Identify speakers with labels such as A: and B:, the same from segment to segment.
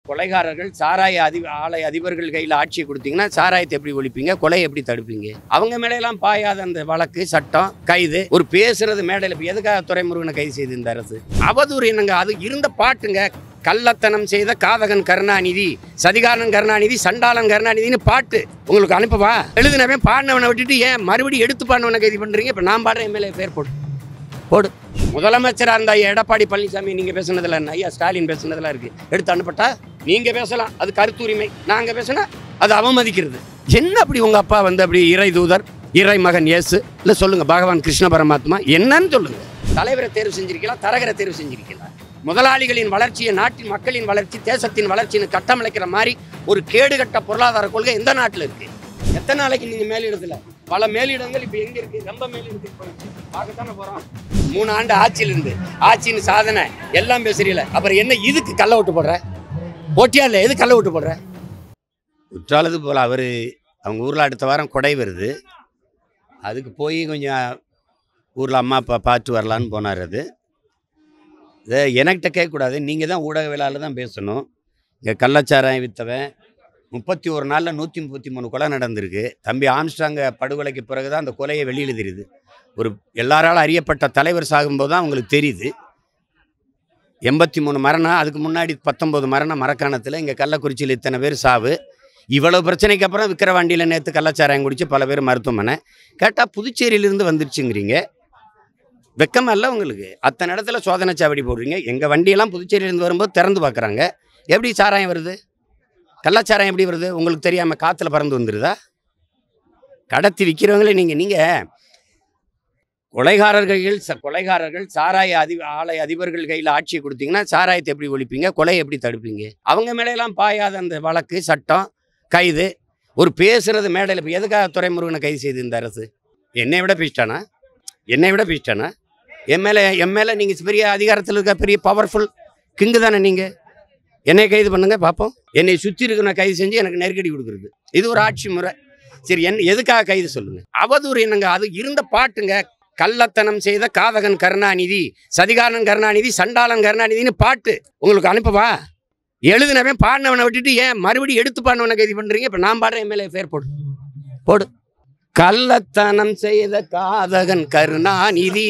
A: கொலைகாரர்கள் சாராய அதி ஆலை அதிபர்கள் கையில் ஆட்சியை கொடுத்தீங்கன்னா சாராயத்தை எப்படி ஒழிப்பீங்க கொலையை எப்படி தடுப்பீங்க அவங்க மேலையெல்லாம் பாயாத அந்த வழக்கு சட்டம் கைது ஒரு பேசுறது மேடையில் இப்போ எதுக்காக துறைமுருகனை கைது செய்து இந்த அரசு அவதூறு என்னங்க அது இருந்த பாட்டுங்க கள்ளத்தனம் செய்த காதகன் கருணாநிதி சதிகாரன் கருணாநிதி சண்டாளன் கருணாநிதின்னு பாட்டு உங்களுக்கு அனுப்பவா எழுதினவன் பாடினவனை விட்டுட்டு ஏன் மறுபடியும் எடுத்து பாடினவனை கைது பண்ணுறீங்க இப்போ நான் பாடுறேன் எம்எல்ஏ பேர் போடு போடு முதலமைச்சராக இருந்த ஐயா எடப்பாடி பழனிசாமி நீங்கள் பேசுனதில் என்ன ஐயா ஸ்டாலின் பேசுனதெல்லாம் இருக்குது எடுத்து அனுப்பட்டா நீங்கள் பேசலாம் அது கருத்துரிமை நாங்கள் பேசினா அது அவமதிக்கிறது என்ன அப்படி உங்கள் அப்பா வந்து அப்படி இறை தூதர் இறை மகன் இயேசு இல்லை சொல்லுங்கள் பகவான் கிருஷ்ண பரமாத்மா என்னன்னு சொல்லுங்கள் தலைவரை தேர்வு செஞ்சிருக்கலாம் தரகரை தேர்வு செஞ்சிருக்கலாம் முதலாளிகளின் வளர்ச்சியை நாட்டின் மக்களின் வளர்ச்சி தேசத்தின் வளர்ச்சின்னு கட்டமைக்கிற மாதிரி ஒரு கேடுகட்ட பொருளாதார கொள்கை எந்த நாட்டில் இருக்கு எத்தனை நாளைக்கு நீங்கள் மேலிடத்துல பல மேலிடங்கள் இப்போ எங்கே இருக்கு ரொம்ப மேலிடத்துக்கு போயிடுச்சு பார்க்கத்தானே போகிறோம் மூணு ஆண்டு ஆட்சியில் இருந்து ஆட்சியின் சாதனை எல்லாம் பேசுறீல அப்புறம் என்ன இதுக்கு கள்ள ஓட்டு போடுற போட்டியா இல்லை எது கள்ள ஓட்டு போடுற குற்றாலது போல் அவர் அவங்க ஊரில் அடுத்த வாரம் கொடை வருது அதுக்கு போய் கொஞ்சம் ஊரில் அம்மா அப்பா பார்த்து வரலான்னு போனார் அது இதை எனக்கிட்ட கேட்கக்கூடாது நீங்கள் தான் ஊடகவியலாளர் தான் பேசணும் இங்கே கள்ளச்சாராயம் விற்றவன் முப்பத்தி ஒரு நாளில் நூற்றி முப்பத்தி மூணு கொலை நடந்திருக்கு தம்பி ஆம்ஸ்டாங்க படுகொலைக்கு பிறகு தான் அந்த கொலையை வெளியில் தெரியுது ஒரு எல்லாராலும் அறியப்பட்ட தலைவர் சாகும்போது தான் அவங்களுக்கு தெரியுது எண்பத்தி மூணு மரணம் அதுக்கு முன்னாடி பத்தொம்போது மரணம் மரக்காணத்தில் இங்கே கள்ளக்குறிச்சியில் இத்தனை பேர் சாவு இவ்வளோ பிரச்சனைக்கு அப்புறம் விக்கிரவாண்டியில் நேற்று கள்ளச்சாராயம் குடிச்சு பல பேர் மருத்துவமனை கேட்டால் புதுச்சேரியிலேருந்து வந்துருச்சுங்கிறீங்க வெக்கமா இல்லை உங்களுக்கு அத்தனை இடத்துல சோதனை சாவடி போடுறீங்க எங்கள் வண்டியெல்லாம் புதுச்சேரியிலேருந்து வரும்போது திறந்து பார்க்குறாங்க எப்படி சாராயம் வருது கள்ளச்சாராயம் எப்படி வருது உங்களுக்கு தெரியாமல் காற்றுல பறந்து வந்துடுதா கடத்தி விற்கிறவங்களே நீங்கள் நீங்கள் கொலைகாரர்கள் ச கொலைகாரர்கள் சாராய அதி ஆலை அதிபர்கள் கையில் ஆட்சியை கொடுத்தீங்கன்னா சாராயத்தை எப்படி ஒழிப்பீங்க கொலையை எப்படி தடுப்பீங்க அவங்க மேலையெல்லாம் பாயாத அந்த வழக்கு சட்டம் கைது ஒரு பேசுறது மேடையில் இப்போ எதுக்காக துறைமுருகனை கைது செய்து இந்த அரசு என்னை விட பேசிட்டானா என்னை விட பேசிட்டானா என் மேலே என் மேலே நீங்கள் பெரிய அதிகாரத்தில் இருக்க பெரிய பவர்ஃபுல் கிங்கு தானே நீங்கள் என்னை கைது பண்ணுங்க பார்ப்போம் என்னை சுற்றி இருக்கிற கைது செஞ்சு எனக்கு நெருக்கடி கொடுக்குறது இது ஒரு ஆட்சி முறை சரி என் எதுக்காக கைது சொல்லுங்க அவதூறு என்னங்க அது இருந்த பாட்டுங்க கள்ளத்தனம் செய்த காதகன் கருணாநிதி சதிகாரன் கருணாநிதி சண்டாளன் கருணாநிதின்னு பாட்டு உங்களுக்கு அனுப்பவா எழுதினவன் பாடினவனை விட்டுட்டு ஏன் மறுபடியும் எடுத்து பாடினவனை கைது பண்ணுறீங்க இப்போ நான் பாடுறேன் எம்எல்ஏ பேர் போடு போடு கள்ளத்தனம் செய்த காதகன் கருணாநிதி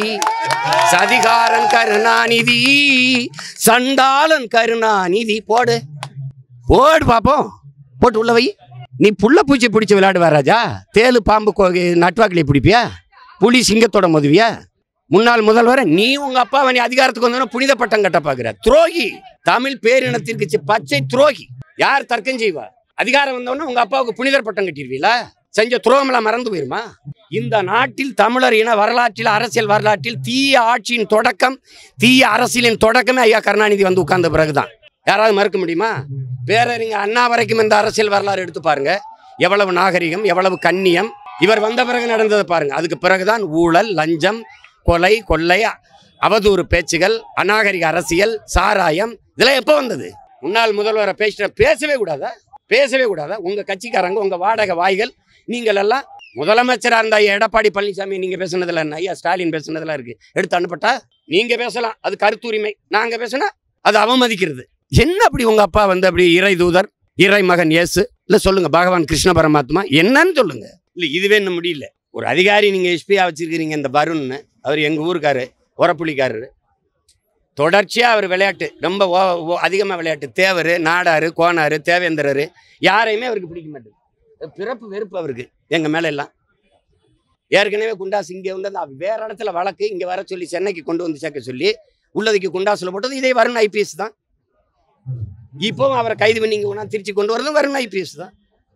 A: சதிகாரன் கருணாநிதி சண்டாளன் கருணாநிதி போடு போடு பாப்போம் போட்டு உள்ள வை நீ புள்ள பூச்சி பிடிச்சி விளையாடுவா ராஜா தேலு பாம்பு கோ- நட்வாக்கிளி பிடிப்பியா புலி சிங்கத்தோட மோதுவியா முன்னாள் முதல்வர் நீ உங்க அப்பாவை நீ அதிகாரத்துக்கு வந்தோன்னா புனித பட்டம் கட்ட பாக்குற துரோகி தமிழ் பேரினத்திற்கு சி- பச்சை துரோகி யார் தர்க்கம் செய்வா அதிகாரம் வந்தோன்னா உங்க அப்பாவுக்கு புனிதர் பட்டம் கட்டிடுவீங்களா செஞ்ச துரோகமெல்லாம் மறந்து போயிருமா இந்த நாட்டில் தமிழர் இன வரலாற்றில் அரசியல் வரலாற்றில் தீய ஆட்சியின் தொடக்கம் தீய அரசியலின் தொடக்கமே ஐயா கருணாநிதி வந்து உட்கார்ந்த பிறகுதான் யாராவது மறுக்க முடியுமா பேரறிஞர் அண்ணா வரைக்கும் இந்த அரசியல் வரலாறு எடுத்து பாருங்க எவ்வளவு நாகரிகம் எவ்வளவு கண்ணியம் இவர் வந்த பிறகு நடந்ததை பாருங்க அதுக்கு பிறகுதான் ஊழல் லஞ்சம் கொலை கொள்ளை அவதூறு பேச்சுகள் அநாகரிக அரசியல் சாராயம் இதெல்லாம் எப்போ வந்தது முன்னாள் முதல்வரை பேசிட்ட பேசவே கூடாதா பேசவே கூடாதா உங்க கட்சிக்காரங்க உங்க வாடகை வாய்கள் நீங்கள் எல்லாம் முதலமைச்சராக இருந்த ஐயா எடப்பாடி பழனிசாமி நீங்க பேசுனதுல என்ன ஐயா ஸ்டாலின் பேசுனதெல்லாம் இருக்கு எடுத்து அனுப்பட்டா நீங்க பேசலாம் அது கருத்துரிமை நாங்க பேசினா அது அவமதிக்கிறது என்ன அப்படி உங்க அப்பா வந்து அப்படி இறை தூதர் இறை மகன் இயேசு இல்ல சொல்லுங்க பகவான் கிருஷ்ண பரமாத்மா என்னன்னு சொல்லுங்க இல்ல இதுவே இன்னும் முடியல ஒரு அதிகாரி நீங்க எஸ்பியா வச்சிருக்கிறீங்க இந்த வருண்னு அவர் எங்க ஊருக்காரு உரப்புலிக்காரரு தொடர்ச்சியா அவர் விளையாட்டு ரொம்ப ஓ- ஓ- அதிகமா விளையாட்டு தேவர் நாடாரு கோனாரு தேவேந்திரரு யாரையுமே அவருக்கு பிடிக்க மாட்டேங்குது பிறப்பு வெறுப்பு அவருக்கு எங்க மேல எல்லாம் ஏற்கனவே குண்டாஸ் இங்கே வந்து அது வேற இடத்துல வழக்கு இங்க வர சொல்லி சென்னைக்கு கொண்டு வந்து சேர்க்க சொல்லி உள்ளதுக்கு குண்டாசுல போட்டது இதே வருண் ஐபிஎஸ் தான் இப்போவும் அவரை கைது பண்ணி இங்கே கொண்டாந்து திருச்சி கொண்டு வரதும் வருண் ஐபிஎஸ் தான்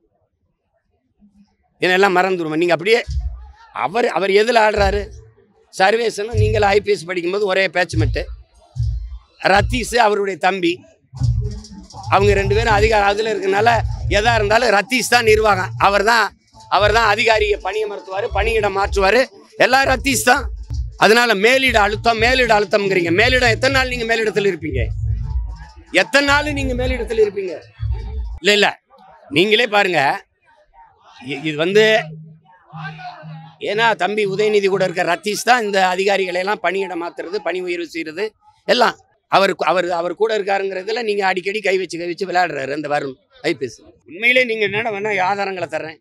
A: இதெல்லாம் மறந்துடுவோம் நீங்கள் அப்படியே அவர் அவர் எதில் ஆடுறாரு சர்வேசனும் நீங்கள் ஐபிஎஸ் படிக்கும்போது ஒரே பேட்ச்மெண்ட்டு ரத்தீஷ் அவருடைய தம்பி அவங்க ரெண்டு பேரும் அதிகார அதில் இருக்கனால எதா இருந்தாலும் ரத்தீஷ் தான் நிர்வாகம் அவர் தான் அவர் தான் அதிகாரியை பணியை மறுத்துவார் பணியிடம் மாற்றுவார் எல்லாம் ரத்தீஷ் தான் அதனால மேலிட அழுத்தம் மேலிட அழுத்தம்ங்கிறீங்க மேலிடம் எத்தனை நாள் நீங்கள் மேலிடத்தில் இருப்பீங்க எத்தனை நாள் நீங்கள் மேலிடத்தில் இருப்பீங்க இல்லை இல்லை நீங்களே பாருங்க இ- இது வந்து ஏன்னா தம்பி உதயநிதி கூட இருக்க ரத்தீஷ் தான் இந்த அதிகாரிகளை எல்லாம் பணியிடம் மாத்துறது பணி உயர்வு செய்கிறது எல்லாம் அவர் அவர் அவர் கூட இருக்காருங்கிறதுல நீங்க அடிக்கடி கை வச்சு கை வச்சு விளையாடுறாரு அந்த வருண் ஐபிஎஸ் உண்மையிலே நீங்க என்னென்ன வேணா ஆதாரங்களை தர்றேன்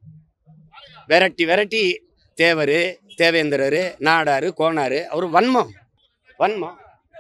A: விரட்டி விரட்டி தேவர் தேவேந்திரர் நாடாரு கோனாரு அவர் வன்மம் வன்மம்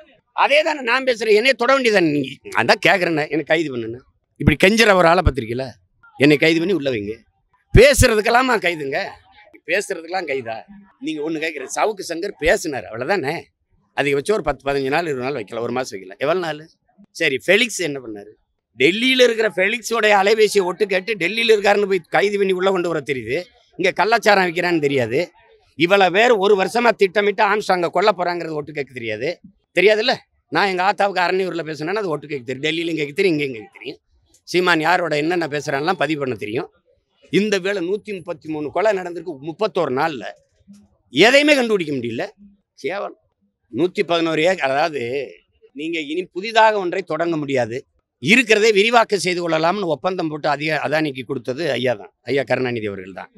A: அதே தானே நான் பேசுறேன் என்னைய தொட வேண்டியதானே நீங்க அதான் கேட்குறேண்ணே எனக்கு கைது பண்ணுன்னு இப்படி கெஞ்சுற ஒரு ஆளை பத்திரிக்கல என்னை கைது பண்ணி உள்ள வைங்க பேசுறதுக்கெல்லாமா கைதுங்க பேசுறதுக்கெல்லாம் கைதா நீங்க ஒண்ணு கேட்குற சவுக்கு சங்கர் பேசினார் அவ்வளவுதானே அதிகபட்சம் ஒரு பத்து பதினஞ்சு நாள் இருபது நாள் வைக்கல ஒரு மாசம் வைக்கல எவ்வளவு நாள் சரி ஃபெலிக்ஸ் என்ன பண்ணாரு டெல்லியில் இருக்கிற ஃபெலிக்ஸோடைய அலைபேசியை ஒட்டு கேட்டு டெல்லியில் இருக்காருன்னு போய் கைது பண்ணி உள்ள கொண்டு வர தெரியுது இங்க கள்ளச்சாரம் வைக்கிறான்னு தெரியாது இவ்வளோ பேர் ஒரு வருஷமா திட்டமிட்டு ஆம்ஸ்டாங்க கொல்ல போறாங்கிறது ஒட்டு கேட்க தெரியாது தெரியாதுல்ல நான் எங்கள் ஆத்தாவுக்கு அரணியூரில் பேசுனேன்னா அது ஒட்டு கேட்க தெரியும் டெல்லியிலும் கேட்க தெரியும் இங்கேயும் கேட்க தெரியும் சீமான் யாரோட என்னென்ன பேசுகிறான்லாம் பதிவு பண்ண தெரியும் இந்த வேளை நூற்றி முப்பத்தி மூணு கொலை நடந்திருக்கு முப்பத்தோரு நாளில் எதையுமே கண்டுபிடிக்க முடியல கேவலம் நூற்றி பதினோரு ஏக்கர் அதாவது நீங்கள் இனி புதிதாக ஒன்றை தொடங்க முடியாது இருக்கிறதை விரிவாக்கம் செய்து கொள்ளலாம்னு ஒப்பந்தம் போட்டு அதிக அதானிக்கு கொடுத்தது ஐயா தான் ஐயா கருணாநிதி அவர்கள் தான்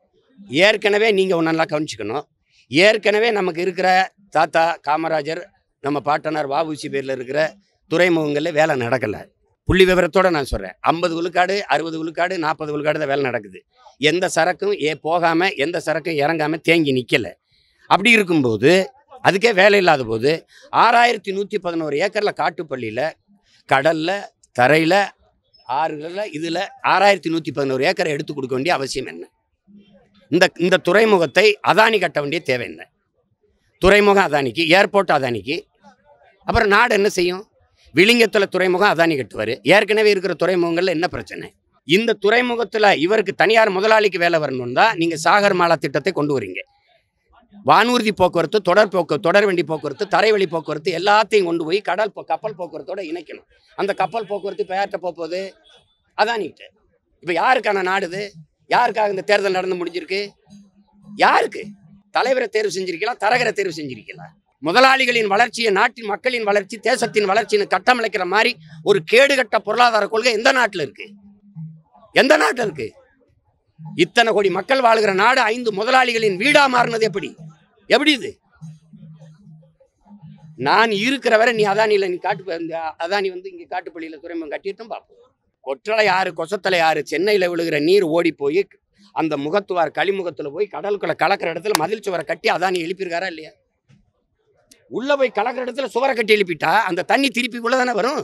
A: ஏற்கனவே நீங்கள் ஒன்றெல்லாம் கவனிச்சுக்கணும் ஏற்கனவே நமக்கு இருக்கிற தாத்தா காமராஜர் நம்ம பாட்டனார் வாபுசி பேரில் இருக்கிற துறைமுகங்களில் வேலை நடக்கலை புள்ளி விவரத்தோட நான் சொல்கிறேன் ஐம்பது விழுக்காடு அறுபது விழுக்காடு நாற்பது விழுக்காடு தான் வேலை நடக்குது எந்த சரக்கும் ஏ போகாமல் எந்த சரக்கும் இறங்காமல் தேங்கி நிற்கலை அப்படி இருக்கும்போது அதுக்கே வேலை இல்லாத போது ஆறாயிரத்தி நூற்றி பதினோரு ஏக்கரில் காட்டுப்பள்ளியில் கடலில் தரையில் ஆறுகளில் இதில் ஆறாயிரத்தி நூற்றி பதினோரு ஏக்கரை எடுத்து கொடுக்க வேண்டிய அவசியம் என்ன இந்த இந்த துறைமுகத்தை அதானி கட்ட வேண்டிய தேவை என்ன துறைமுகம் அதானிக்கு ஏர்போர்ட் அதானிக்கு அப்புறம் நாடு என்ன செய்யும் விளிங்கத்தில் துறைமுகம் அதானி கட்டுவார் ஏற்கனவே இருக்கிற துறைமுகங்களில் என்ன பிரச்சனை இந்த துறைமுகத்தில் இவருக்கு தனியார் முதலாளிக்கு வேலை வரணும் தான் நீங்கள் சாகர் மாலா திட்டத்தை கொண்டு வரீங்க வானூர்தி போக்குவரத்து தொடர் போக்கு தொடர் வண்டி போக்குவரத்து தரைவழி போக்குவரத்து எல்லாத்தையும் கொண்டு போய் கடல் போ- கப்பல் போக்குவரத்தோட இணைக்கணும் அந்த கப்பல் போக்குவரத்து இப்போ யார்கிட்ட போக போகுது அதானிக்கிட்ட இப்போ யாருக்கான நாடுது யாருக்காக இந்த தேர்தல் நடந்து முடிஞ்சிருக்கு யாருக்கு தலைவரை தேர்வு செஞ்சிருக்கலாம் தரகரை தேர்வு செஞ்சிருக்கலாம் முதலாளிகளின் வளர்ச்சியை நாட்டின் மக்களின் வளர்ச்சி தேசத்தின் வளர்ச்சின்னு கட்டமைக்கிற மாதிரி ஒரு கேடுகட்ட பொருளாதார கொள்கை எந்த நாட்டில் இருக்கு எந்த நாட்டில் இருக்கு இத்தனை கோடி மக்கள் வாழ்கிற நாடு ஐந்து முதலாளிகளின் வீடா மாறினது எப்படி எப்படி இது நான் இருக்கிற வரை நீ அதானியில் நீ காட்டு இந்த அதானி வந்து இங்கே காட்டுப்பள்ளியில் துறைமுகம் கட்டிட்டும் பார்ப்போம் கொற்றலை யாரு கொசத்தலை யாரு சென்னையில் விழுகிற நீர் ஓடி போய் அந்த முகத்துவார் களிமுகத்தில் போய் கடலுக்குள்ள கலக்கிற இடத்துல மதில் சுவரை கட்டி அதானி எழுப்பியிருக்காரா இல்லையா உள்ள போய் கலக்கிற இடத்துல சுவரை கட்டி எழுப்பிட்டா அந்த தண்ணி திருப்பி உள்ள தானே வரும்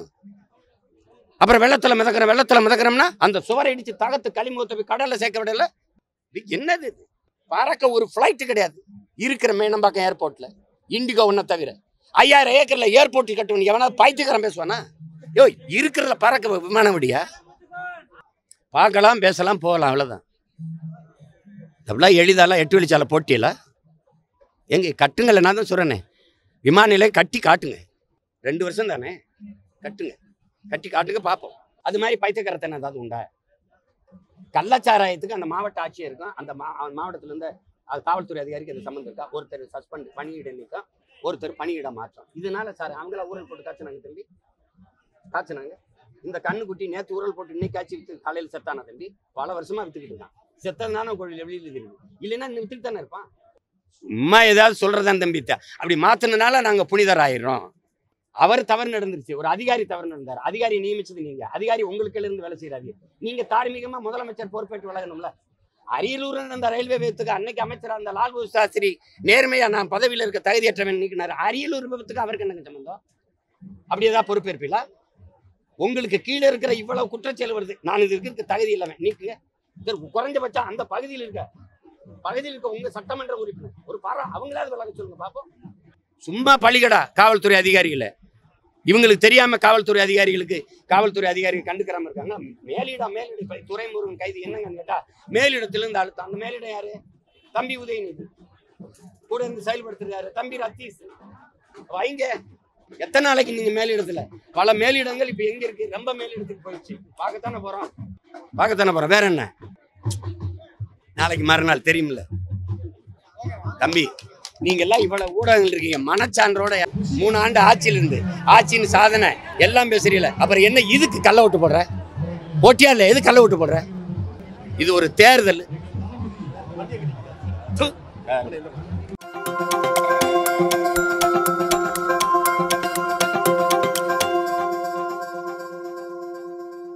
A: அப்புறம் வெள்ளத்துல மிதக்கிறோம் வெள்ளத்துல மிதக்கிறோம்னா அந்த சுவரை இடிச்சு தகத்து களிமுகத்தை போய் கடல்ல சேர்க்க விடல இது என்னது இது பறக்க ஒரு ஃப்ளைட்டு கிடையாது இருக்கிற மேனம்பாக்கம் ஏர்போர்ட்ல இண்டிகோ ஒன்றை தவிர ஐயாயிரம் ஏக்கர்ல ஏர்போர்ட் கட்டணும் எவனாவது பைத்தியக்காரன் பேசுவானா யோ இருக்கிறதுல பறக்க விமானம் விடியா பார்க்கலாம் பேசலாம் போகலாம் அவ்வளோதான் அப்படிலாம் எளிதாலாம் எட்டு வழிச்சாலை போட்டியில எங்க கட்டுங்கள நான் தான் சொல்கிறேனே விமான நிலையம் கட்டி காட்டுங்க ரெண்டு வருஷம் தானே கட்டுங்க கட்டி காட்டுங்க பார்ப்போம் அது மாதிரி பைத்தியக்காரத்தனை ஏதாவது உண்டா கள்ளச்சாராயத்துக்கு அந்த மாவட்ட ஆட்சியருக்கும் அந்த மா அவன் மாவட்டத்துல இருந்து அது காவல்துறை அதிகாரிக்கு அது சம்மந்தம் இருக்கா ஒருத்தர் சஸ்பெண்ட் பணியிட நீக்கம் ஒருத்தர் பணியிட மாற்றம் இதனால சார் அவங்கள ஊழல் போட்டு காய்ச்சினாங்க தம்பி காய்ச்சினாங்க இந்த கண்ணுக்குட்டி நேற்று ஊழல் போட்டு இன்னைக்கு காய்ச்சி வித்து காலையில் செத்தானா தம்பி பல வருஷமா வித்துக்கிட்டு இருக்கான் செத்ததுனால கோழியில் வெளியில் தெரியுது இல்லைன்னா இன்னும் வித்துட்டு தானே இருப்பான் சும்மா ஏதாவது சொல்றதான் தம்பி த- அப்படி மாத்தினால நாங்க புனிதர் ஆயிடுறோம் அவர் தவறு நடந்துருச்சு ஒரு அதிகாரி தவறு நடந்தார் அதிகாரி நியமிச்சது நீங்க அதிகாரி உங்களுக்கு இருந்து வேலை செய்யறாரு நீங்க தார்மீகமா முதலமைச்சர் பொறுப்பேற்று வழங்கணும்ல அரியலூர் அந்த ரயில்வே விபத்துக்கு அன்னைக்கு அமைச்சர் அந்த லால் பகதூர் சாஸ்திரி நேர்மையா நான் பதவியில் இருக்க தகுதியற்றவன் நீக்கினார் அரியலூர் விபத்துக்கு அவருக்கு என்னங்க சம்பந்தம் அப்படி ஏதாவது பொறுப்பேற்பீங்களா உங்களுக்கு கீழே இருக்கிற இவ்வளவு குற்றச்செயல் வருது நான் இது இருக்க தகுதி இல்லாமல் நீக்குங்க இதற்கு குறைஞ்சபட்சம் அந்த பகுதியில் இருக்க பகுதியில் இருக்க உங்க சட்டமன்ற உறுப்பினர் ஒரு பாரா அவங்களாவது விளக்க சொல்லுங்க பாப்போம் சும்மா பழிகடா காவல்துறை அதிகாரிகளை இவங்களுக்கு தெரியாம காவல்துறை அதிகாரிகளுக்கு காவல்துறை அதிகாரிகள் கண்டுக்கிறாம இருக்காங்க மேலிடம் மேலிட இப்ப துறைமுருகன் கைது என்னங்கன்னு கேட்டா மேலிடத்திலிருந்து அழுத்தம் அந்த மேலிடம் யாரு தம்பி உதயநிதி கூட இருந்து செயல்படுத்துறாரு தம்பி ரத்தீஸ் வைங்க எத்தனை நாளைக்கு நீங்க மேலிடத்துல பல மேலிடங்கள் இப்ப எங்க இருக்கு ரொம்ப மேலிடத்துக்கு போயிடுச்சு பார்க்கத்தானே போறோம் பார்க்கத்தானே போறோம் வேற என்ன நாளைக்கு மறுநாள் தெரியுமில்ல தம்பி நீங்க எல்லாம் இவ்வளவு ஊடகங்கள் இருக்கீங்க மனச்சான்றோட மூணு ஆண்டு ஆட்சியில் இருந்து ஆட்சியின் சாதனை எல்லாம் பேசுறீல அப்புறம் என்ன இதுக்கு கள்ள ஓட்டு போடுற போட்டியா இல்ல எது கள்ள ஓட்டு போடுற இது ஒரு தேர்தல் து.